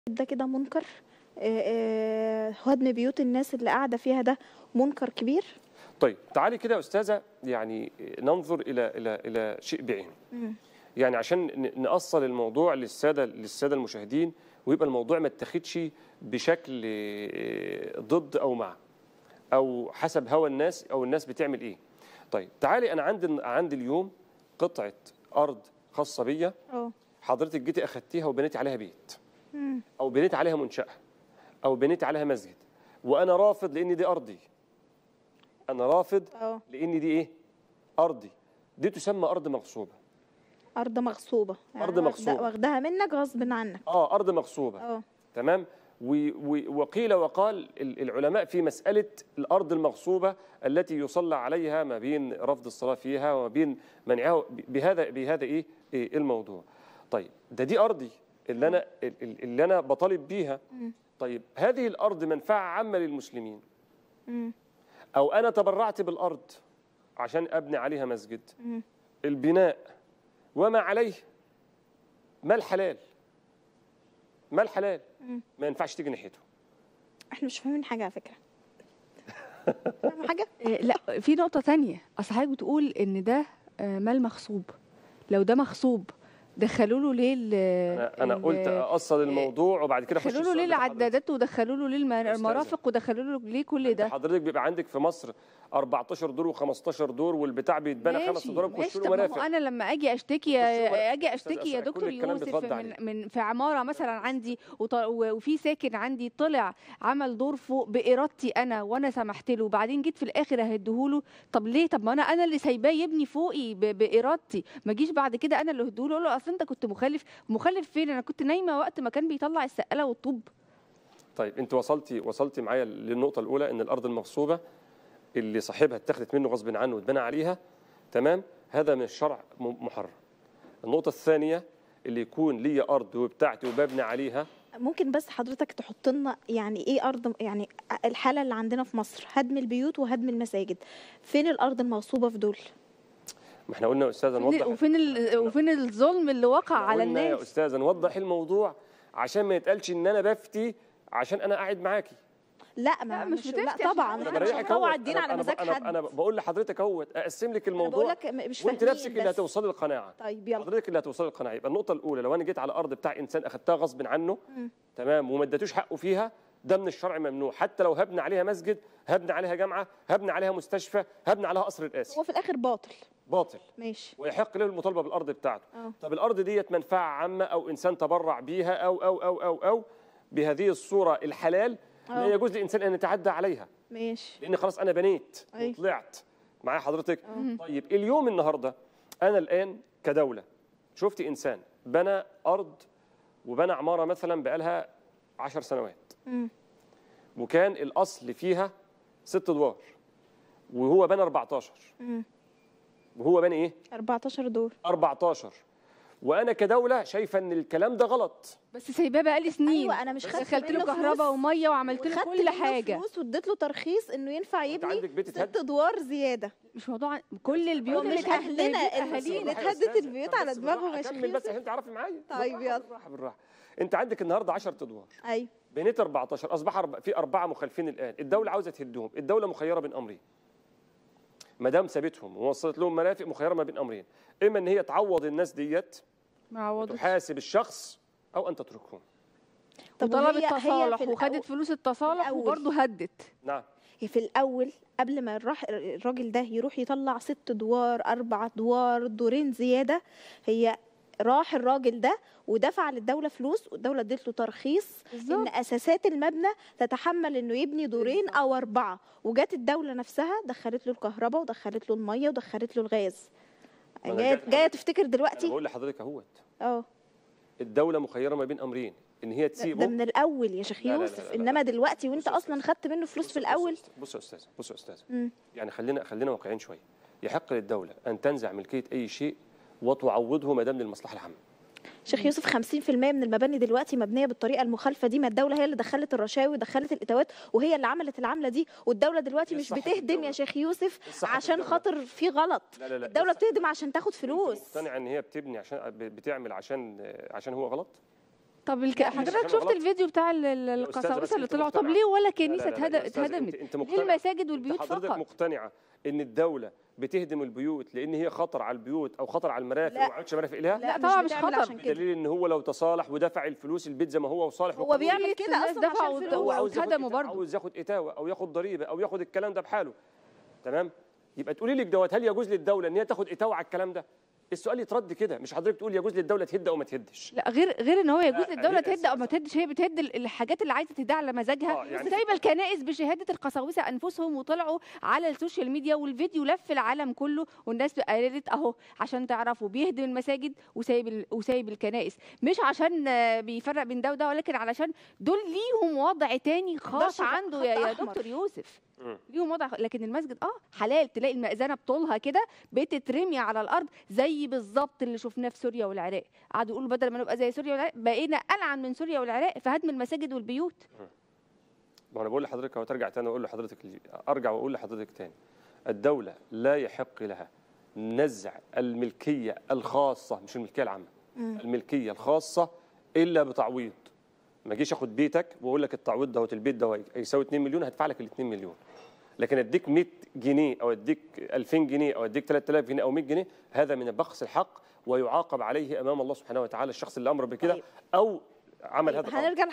ده كده منكر آه، آه، هدم بيوت الناس اللي قاعده فيها ده منكر كبير طيب تعالي كده يا استاذه يعني ننظر الى الى الى شيء بعينه مم. يعني عشان ن- نأصل الموضوع للساده للساده المشاهدين ويبقى الموضوع ما اتاخدش بشكل آه، ضد او مع او حسب هوى الناس او الناس بتعمل ايه طيب تعالي انا عندي عندي اليوم قطعه ارض خاصه بيا اه حضرتك جيتي اخدتيها وبنيتي عليها بيت مم. او بنيت عليها منشاه او بنيت عليها مسجد وانا رافض لان دي ارضي انا رافض اه لان دي ايه ارضي دي تسمى ارض مغصوبه ارض مغصوبه أرض واخدة- مغصوبة. واخداها منك غصب عنك اه ارض مغصوبه اه تمام و- و- وقيل وقال ال- العلماء في مساله الارض المغصوبه التي يصلى عليها ما بين رفض الصلاه فيها وما بين منعها بهذا بهذا ايه إيه الموضوع طيب ده دي ارضي اللي انا ال- ال- اللي انا بطالب بيها مم. طيب هذه الارض منفعه عامه للمسلمين مم. او انا تبرعت بالارض عشان ابني عليها مسجد مم. البناء وما عليه ما الحلال ما الحلال مم. ما ينفعش تيجي ناحيته احنا مش فاهمين حاجه على فكره فاهم حاجه إيه، لا في نقطة تانية أصل حضرتك بتقول إن ده آه، مال مغصوب لو ده مغصوب دخلوا له ليه ال- انا انا ال- قلت اصل الموضوع وبعد كده اخش دخلوا له السؤال ليه ده حضرتك. العدادات ودخلوا له ليه أستاذة. المرافق ودخلوا له ليه كل أنت ده حضرتك بيبقى عندك في مصر 14 دور و15 دور والبتاع بيتبنى خمس ماشي ادوار ماشي ويخش له طب ما هو مرافق انا لما اجي اشتكي خشوا مرافق. اجي أستاذ اشتكي يا أسرع، كل دكتور الكلام يوسف بيترد من, عليه. من في عماره مثلا عندي وط- و- وفي ساكن عندي طلع عمل دور فوق بارادتي انا وانا سمحت له وبعدين جيت في الاخر اهدهوله طب ليه طب ما انا انا اللي سايباه يبني فوقي ب- بارادتي ما اجيش بعد كده انا اللي هديهوله اقول له اصل انت كنت مخالف مخالف فين انا كنت نايمه وقت ما كان بيطلع السقاله والطوب طيب انت وصلتي وصلتي معايا للنقطه الاولى ان الارض المغصوبه اللي صاحبها اتخذت منه غصب عنه واتبنى عليها تمام هذا من الشرع م- محرم النقطه الثانيه اللي يكون لي ارض وبتاعتي وببني عليها ممكن بس حضرتك تحط لنا يعني ايه ارض يعني الحاله اللي عندنا في مصر هدم البيوت وهدم المساجد فين الارض المغصوبه في دول ما احنا قلنا يا استاذه فين- نوضح وفين ال- وفين الظلم اللي وقع إحنا على قلنا يا الناس استاذه نوضح الموضوع عشان ما يتقالش ان انا بفتي عشان انا قاعد معاكي لا ما لا، مش, مش لا بتفتي طبعا عشان انا احنا مش بريحك هنطوع اهوت. الدين أنا- على أنا ب- مزاج انا حد انا بقول لحضرتك اهوت اقسم لك انا بقول الموضوع لك م- مش وانت نفسك فاهمين اللي بس. هتوصلي للقناعه طيب يلا حضرتك اللي هتوصلي للقناعه يبقى النقطه الاولى لو انا جيت على ارض بتاع انسان اخدتها غصب عنه مم. تمام وما اديتوش حقه فيها ده من الشرع ممنوع حتى لو هبني عليها مسجد هبني عليها جامعه هبني عليها مستشفى هبني عليها قصر القاسي هو في الاخر باطل باطل ماشي ويحق له المطالبه بالارض بتاعته اه طب الارض ديت منفعه عامه او انسان تبرع بيها او او او او او بهذه الصوره الحلال لا اه يجوز لانسان ان يتعدى عليها ماشي لان خلاص انا بنيت أيوة. وطلعت معايا حضرتك اه طيب اليوم النهارده انا الان كدوله شفت انسان بنى ارض وبنى عماره مثلا بقالها 10 سنوات مم. وكان الاصل فيها ست ادوار وهو بنى 14 مم. وهو بنى ايه 14 دور 14 وانا كدوله شايفه ان الكلام ده غلط بس سايباه بقالي سنين ايوه انا مش خدت دخلت له منه كهرباء فلوس وميه وعملت له وخدت كل منه حاجه فلوس واديت له ترخيص انه ينفع انت يبني عندك بيت ست اتهد ادوار زياده مش موضوع كل البيوت هو اللي مش اتهدت أهلنا بيوت اللي اهالينا بالراحة يا اتهدت أستاذة. البيوت طب على بس دماغهم بالراحة، يا شيخ كمل بس يوسف. عشان تعرفي معايا طيب بالراحة، يلا. بالراحه بالراحه انت عندك النهارده 10 ادوار ايوه بنيت 14 اصبح أرب- في اربعه مخالفين الان الدوله عاوزه تهدهم الدوله مخيره بين امرين ما دام سابتهم ووصلت لهم مرافق مخيره ما بين امرين اما ان هي تعوض الناس ديت ما عوضتش تحاسب الشخص او ان تتركهم طب وطلبت وهي- هي تصالح في وخدت الأول- فلوس التصالح الأول. وبرضه هدت نعم هي في الاول قبل ما الراح الراجل ده يروح يطلع ست ادوار اربع ادوار دورين زياده هي راح الراجل ده ودفع للدوله فلوس والدوله ادت له ترخيص ان بالظبط اساسات المبنى تتحمل انه يبني دورين او اربعه وجات الدوله نفسها دخلت له الكهرباء ودخلت له الميه ودخلت له الغاز ما أنا جايه جاي- جايه تفتكر انا دلوقتي بقول لحضرتك اهوت اه الدوله مخيره ما بين امرين ان هي ده تسيبه من الاول يا شيخ لا لا لا يوسف لا لا. انما دلوقتي وانت بص يا اصلا أستاذ. خدت منه فلوس بص- في بص- الاول بص يا استاذ بص يا استاذ مم. يعني خلينا خلينا واقعيين شويه يحق للدوله ان تنزع ملكيه اي شيء وتعوضه ما دام للمصلحه العامه شيخ يوسف 50% من المباني دلوقتي مبنيه بالطريقه المخالفه دي ما الدوله هي اللي دخلت الرشاوي ودخلت الاتاوات وهي اللي عملت العمله دي والدوله دلوقتي إيه مش الصح في بتهدم يا الدولة؟ شيخ يوسف إيه الصح في عشان الدولة؟ خاطر في غلط لا لا لا الدوله الصح- بتهدم عشان تاخد أنت فلوس مقتنع ان هي بتبني عشان بتعمل عشان عشان هو غلط طب الك... مش حضرتك عشان شفت غلط. الفيديو بتاع ال- ال- يا أستاذة، بس القساوسه اللي أنت طلعوا طب مقتنعة. ليه ولا لا، كنيسه لا، لا، اتهد- يا أستاذة، اتهدمت أنت- أنت ليه مقتنعة. المساجد أنت والبيوت حضرتك فقط مقتنعه ان الدوله بتهدم البيوت لان هي خطر على البيوت او خطر على المرافق لا. وما عادش مرافق لها لا، طبعا مش بتعمل خطر. عشان كده بدليل ان هو لو تصالح ودفع الفلوس البيت زي ما هو وصالح هو وقانوني، بيعمل كتير كده ناس اصلا دفعوا عشان وت- هو الفلوس عاوز ياخد واتهدموا إتا- برضه. عاوز ياخد اتاوه او ياخد ضريبه او ياخد الكلام ده بحاله تمام يبقى تقولي لك دوت هل يجوز للدوله ان هي تاخد اتاوه على الكلام ده السؤال يترد كده مش حضرتك تقول يجوز للدوله تهد او ما تهدش لا غير غير ان هو يجوز لا، للدوله هي تهد او ما أساس- تهدش هي بتهد ال- الحاجات اللي عايزه تهدها على مزاجها آه، يعني- وسايبه الكنائس بشهاده القساوسه انفسهم وطلعوا على السوشيال ميديا والفيديو لف العالم كله والناس قالت اهو عشان تعرفوا بيهدم المساجد وسايب ال- وسايب الكنائس مش عشان آه، بيفرق بين ده وده ولكن علشان دول ليهم وضع تاني خاص خط- عنده خط يا, يا أحمر. دكتور يوسف مم. ليهم وضع لكن المسجد اه حلال تلاقي المأذنه بطولها كده بتترمي على الارض زي بالظبط اللي شفناه في سوريا والعراق قعدوا يقولوا بدل ما نبقى زي سوريا والعراق بقينا ألعن من سوريا والعراق في هدم المساجد والبيوت ما انا بقول لحضرتك اهو ترجع تاني واقول لحضرتك ارجع واقول لحضرتك تاني الدوله لا يحق لها نزع الملكيه الخاصه مش الملكيه العامه الملكيه الخاصه الا بتعويض ما اجيش اخد بيتك واقول لك التعويض دوت البيت ده يساوي 2 مليون هدفع لك ال 2 مليون لكن اديك 100 جنيه او اديك 2000 جنيه او اديك 3000 جنيه او 100 جنيه هذا من بخس الحق ويعاقب عليه امام الله سبحانه وتعالى الشخص اللي امر بكده طيب. او عمل هذا الأمر. هنرجع